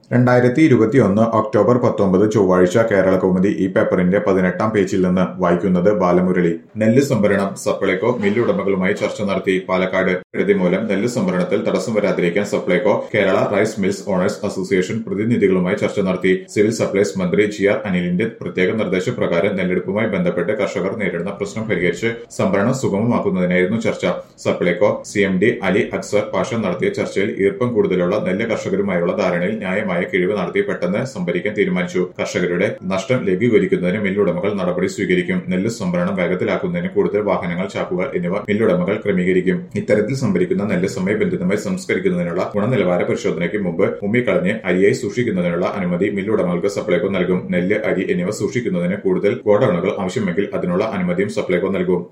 രണ്ടായിരത്തി ഇരുപത്തിയൊന്ന് ഒക്ടോബർ പത്തൊമ്പത് ചൊവ്വാഴ്ച കേരള കൗമുദി ഈ പേപ്പറിന്റെ പതിനെട്ടാം പേജിൽ നിന്ന് വായിക്കുന്നത് ബാലമുരളി നെല്ല് സംഭരണം സപ്ലൈകോ മില്ലുടമകളുമായി ചർച്ച നടത്തി പാലക്കാട് പ്രതി മൂലം നെല്ല് സംഭരണത്തിൽ തടസ്സം വരാതിരിക്കാൻ Supplyco Kerala rice mills owners association പ്രതിനിധികളുമായി ചർച്ച നടത്തി സിവിൽ സപ്ലൈസ് മന്ത്രി ജി ആർ അനിലിന്റെ പ്രത്യേക നിർദ്ദേശപ്രകാരം നെല്ലെടുപ്പുമായി ബന്ധപ്പെട്ട് കർഷകർ നേരിടുന്ന പ്രശ്നം പരിഹരിച്ച് സംഭരണം സുഗമമാക്കുന്നതിനായിരുന്നു ചർച്ച Supplyco C M D Ali Akbar Pasha നടത്തിയ ചർച്ചയിൽ ഈർപ്പം കൂടുതലുള്ള നെല്ല് കർഷകരുമായുള്ള ധാരണയിൽ ന്യായമായ കിഴിവ് നടത്തി പെട്ടെന്ന് സംഭരിക്കാൻ തീരുമാനിച്ചു കർഷകരുടെ നഷ്ടം ലഘൂകരിക്കുന്നതിന് മില്ലുടമകൾ നടപടി സ്വീകരിക്കും നെല്ല് സംഭരണം വേഗത്തിലാക്കുന്നതിന് കൂടുതൽ വാഹനങ്ങൾ ചാക്കുകൾ എന്നിവ മില്ലുടമകൾ ക്രമീകരിക്കും ഇത്തരത്തിൽ സംഭരിക്കുന്ന നെല്ല് സമയബന്ധിതമായി സംസ്കരിക്കുന്നതിനുള്ള ഗുണനിലവാര പരിശോധനയ്ക്ക് മുമ്പ് ഉമ്മിക്കളഞ്ഞ് അരിയായി സൂക്ഷിക്കുന്നതിനുള്ള അനുമതി മില്ലുടമകൾക്ക് സപ്ലൈകോ നൽകും നെല്ല് അരി എന്നിവ സൂക്ഷിക്കുന്നതിന് കൂടുതൽ ഗോഡൌണുകൾ ആവശ്യമെങ്കിൽ അതിനുള്ള അനുമതിയും സപ്ലൈകോ നൽകും